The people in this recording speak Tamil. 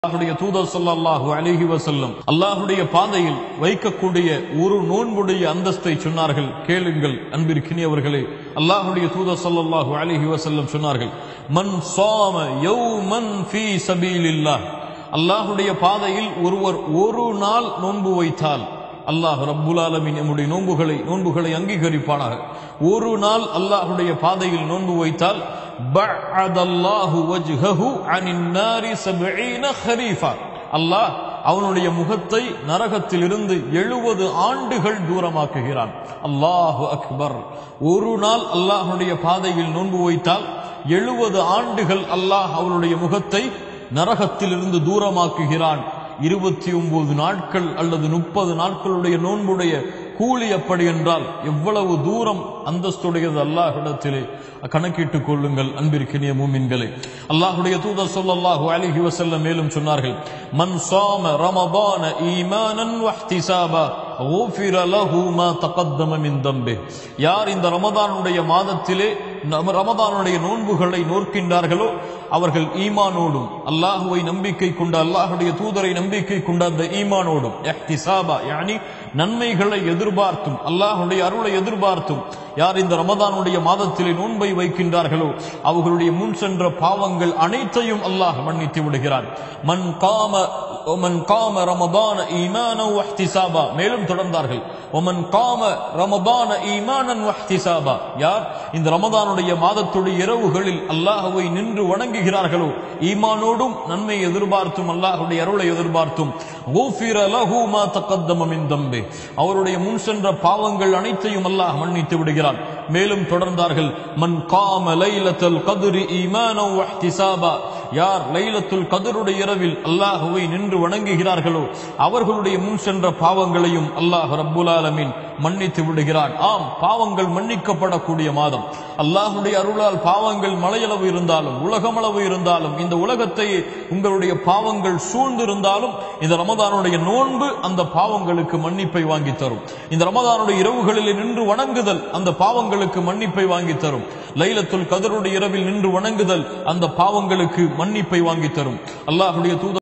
அல்லாஹுடைய தூதர் ஸல்லல்லாஹு அலைஹி வஸல்லம் அல்லாஹுடைய பாதையில் வைக்கக்கூடிய ஒரு நோன்புடைய அந்தஸ்தை சொன்னார்கள் கேளுங்கள் அன்பிற்கினியவர்களே அல்லாஹுடைய தூதர் ஸல்லல்லாஹு அலைஹி வஸல்லம் சொன்னார்கள் மன் ஸாம யௌமன் ஃபீ சபீலில்லாஹ் அல்லாஹுடைய பாதையில் ஒருவர் ஒரு நாள் நோன்பு வைத்தால் அல்லாஹ் ரப்புல் ஆலமீன் நம்முடைய நோன்புகளை நோன்புகளை அங்கீகரிப்பானாக ஒரு நாள் அல்லாஹுடைய பாதையில் நோன்பு வைத்தால் பஅதல்லாஹு வஜ்ஹஹு அனின் நாரி சபீன ஹரீஃபா அல்லாஹ் அவனுடைய முகத்தை நரகத்திலிருந்து எழுபது ஆண்டுகள் தூரமாக்குகிறான் அல்லாஹு அக்பர் ஒரு நாள் அல்லாஹுடைய பாதையில் நோன்பு வைத்தால் எழுபது ஆண்டுகள் அல்லாஹ் அவனுடைய முகத்தை நரகத்திலிருந்து தூரமாக்குகிறான் இருபத்தி ஒன்பது நாட்கள் அல்லது முப்பது நாட்களுடைய நோன்புடைய கூலி அப்படி என்றால் எவ்வளவு தூரம் அந்தஸ்துடையது அல்லாஹிடத்திலே கணக்கிட்டுக் கொள்ளுங்கள் அன்பிற்கினிய மூமின்களே அல்லாஹுடைய தூதர் ஸல்லல்லாஹு அலைஹி வஸல்லம் மேலும் சொன்னார்கள் மன் ஸாம ரமதான ஈமானன் வஹ்திசாபா غفر له ما تقدم من ذنبه யார் இந்த ரமதானுடைய மாதத்திலே நம்ம ரமதானுடைய நோன்புகளை நோக்கின்றார்களோ அவர்கள் ஈமானோடும் அல்லாஹுவை நம்பிக்கை கொண்ட அல்லாஹுடைய தூதரை நம்பிக்கை கொண்ட அந்த ஈமானோடும் இஹ்திசாபா யானி நன்மைகளை எதிர்பார்த்தும் அல்லாஹுடைய அருளை எதிர்பார்த்தும் யார் இந்த ரமதானுடைய மாதத்திலே நோன்பை வைக்கின்றார்களோ அவர்களுடைய முன் சென்ற பாவங்கள் அனைத்தையும் அல்லாஹ் மன்னித்து விடுகிறான் மன் காம ஒமன் காம ரமதான ஈமான வஹ்திசாபா மேலும் தொடர்ந்தார்கள் ஒமன் காம ரமதான ஈமானன் வஹ்திசாபா யார் இந்த ரமதானுடைய மாதத்துடைய இரவுகளில் அல்லாஹுவை நின்று வணங்குகிறார்களோ ஈமானோடும் நன்மை எதிர்பார்த்தும் அல்லாஹுடைய அருளை எதிர்பார்த்தும் غُفِرَ لَهُ مَا تَقَدَّمَ مِنْ ذَنْبِهِ அவருடைய முன் சென்ற பாவங்கள் அனைத்தையும் அல்லாஹ் மன்னித்து விடுகிறான் மேலும் தொடர்ந்தார்கள் மன் காம லைலத்தல் கதுரி ஈமானோ வஹ்திசாபா யார் லைலத்துல் கதருடைய இரவில் அல்லாஹுவை நின்று வணங்குகிறார்களோ அவர்களுடைய முன் சென்ற பாவங்களையும் அல்லாஹ் ரப்புல் ஆலமீன் மன்னித்து விடுகிறான் ஆம் பாவங்கள் மன்னிக்கப்படக்கூடிய மாதம் அல்லாஹுடைய அருளால் பாவங்கள் மலையளவு இருந்தாலும் உலகமளவு இருந்தாலும் இந்த உலகத்தை உங்களுடைய பாவங்கள் சூழ்ந்திருந்தாலும் இந்த ரமதானுடைய நோன்பு அந்த பாவங்களுக்கு மன்னிப்பை வாங்கி தரும் இந்த ரமதானுடைய இரவுகளில் நின்று வணங்குதல் அந்த பாவங்களுக்கு மன்னிப்பை வாங்கி தரும் லைலத்துல் கதருடைய இரவில் நின்று வணங்குதல் அந்த பாவங்களுக்கு மன்னிப்பை வாங்கி தரும் அல்லாஹுடைய தூதர்